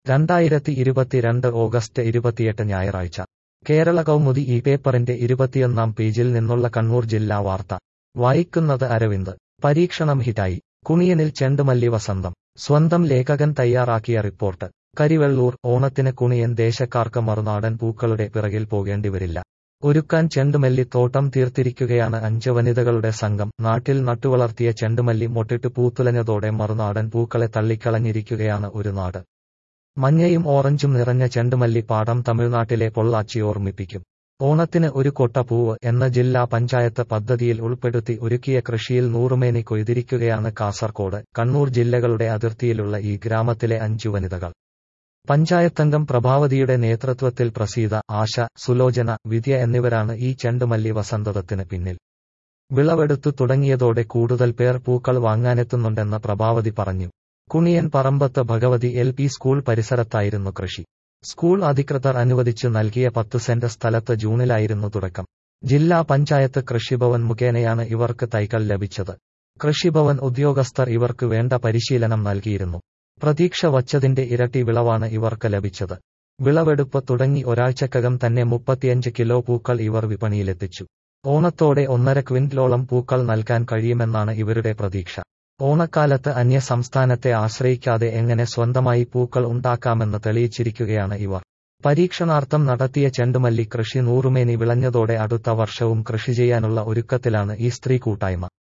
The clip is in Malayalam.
രണ്ടായിരത്തി ഇരുപത്തിരണ്ട് ഓഗസ്റ്റ് ഇരുപത്തിയെട്ട് ഞായറാഴ്ച കേരള കൗമുദി ഈ പേപ്പറിന്റെ ഇരുപത്തിയൊന്നാം പേജിൽ നിന്നുള്ള കണ്ണൂർ ജില്ലാ വാർത്ത വായിക്കുന്നത് അരവിന്ദ് പരീക്ഷണം ഹിറ്റായി കുണിയനിൽ ചെണ്ടുമല്ലി വസന്തം സ്വന്തം ലേഖകൻ തയ്യാറാക്കിയ റിപ്പോർട്ട് കരിവെള്ളൂർ ഓണത്തിന് കുണിയൻ ദേശക്കാർക്ക് മറുനാടൻ പൂക്കളുടെ പിറകിൽ പോകേണ്ടിവരില്ല ഒരുക്കാൻ ചെണ്ടുമല്ലി തോട്ടം തീർത്തിരിക്കുകയാണ് അഞ്ച് വനിതകളുടെ സംഘം നാട്ടിൽ നട്ടുവളർത്തിയ ചെണ്ടുമല്ലി മൊട്ടിട്ട് പൂത്തുലഞ്ഞതോടെ മറുനാടൻ പൂക്കളെ തള്ളിക്കളഞ്ഞിരിക്കുകയാണ് ഒരു നാട് മഞ്ഞയും ഓറഞ്ചും നിറഞ്ഞ ചെണ്ടുമല്ലി പാടം തമിഴ്നാട്ടിലെ പൊള്ളാച്ചി ഓർമ്മിപ്പിക്കും ഓണത്തിന് ഒരു കൊട്ട പൂവ് എന്ന ജില്ലാ പഞ്ചായത്ത് പദ്ധതിയിൽ ഉൾപ്പെടുത്തി ഒരുക്കിയ കൃഷിയിൽ നൂറുമേനി കൊയ്തിരിക്കുകയാണ് കാസർകോട് കണ്ണൂർ ജില്ലകളുടെ അതിർത്തിയിലുള്ള ഈ ഗ്രാമത്തിലെ അഞ്ചു വനിതകൾ പഞ്ചായത്തംഗം പ്രഭാവതിയുടെ നേതൃത്വത്തിൽ പ്രസീത ആശ സുലോചന വിദ്യ എന്നിവരാണ് ഈ ചെണ്ടുമല്ലി വസന്തതത്തിന് പിന്നിൽ വിളവെടുത്തു തുടങ്ങിയതോടെ കൂടുതൽ പേർ പൂക്കൾ വാങ്ങാനെത്തുന്നുണ്ടെന്ന് പ്രഭാവതി പറഞ്ഞു Kuniyan Parambath Bhagavathi L P school പരിസരത്തായിരുന്നു കൃഷി സ്കൂൾ അധികൃതർ അനുവദിച്ചു നൽകിയ പത്ത് സെന്റ് സ്ഥലത്ത് ജൂണിലായിരുന്നു തുടക്കം ജില്ലാ പഞ്ചായത്ത് കൃഷിഭവൻ മുഖേനയാണ് ഇവർക്ക് തൈകൾ ലഭിച്ചത് കൃഷിഭവൻ ഉദ്യോഗസ്ഥർ ഇവർക്ക് വേണ്ട പരിശീലനം നൽകിയിരുന്നു പ്രതീക്ഷ വച്ചതിന്റെ ഇരട്ടി വിളവാണ് ഇവർക്ക് ലഭിച്ചത് വിളവെടുപ്പ് തുടങ്ങി ഒരാഴ്ചക്കകം തന്നെ മുപ്പത്തിയഞ്ച് കിലോ പൂക്കൾ ഇവർ വിപണിയിലെത്തിച്ചു ഓണത്തോടെ ഒന്നര ക്വിന്റലോളം പൂക്കൾ നൽകാൻ കഴിയുമെന്നാണ് ഇവരുടെ പ്രതീക്ഷ ഓണക്കാലത്ത് അന്യ സംസ്ഥാനത്തെ ആശ്രയിക്കാതെ എങ്ങനെ സ്വന്തമായി പൂക്കൾ ഉണ്ടാക്കാമെന്ന് തെളിയിച്ചിരിക്കുകയാണ് ഇവർ പരീക്ഷണാർത്ഥം നടത്തിയ ചെണ്ടുമല്ലി കൃഷി നൂറുമേനി വിളഞ്ഞതോടെ അടുത്ത വർഷവും കൃഷി ചെയ്യാനുള്ള ഒരുക്കത്തിലാണ് ഈ സ്ത്രീ കൂട്ടായ്മ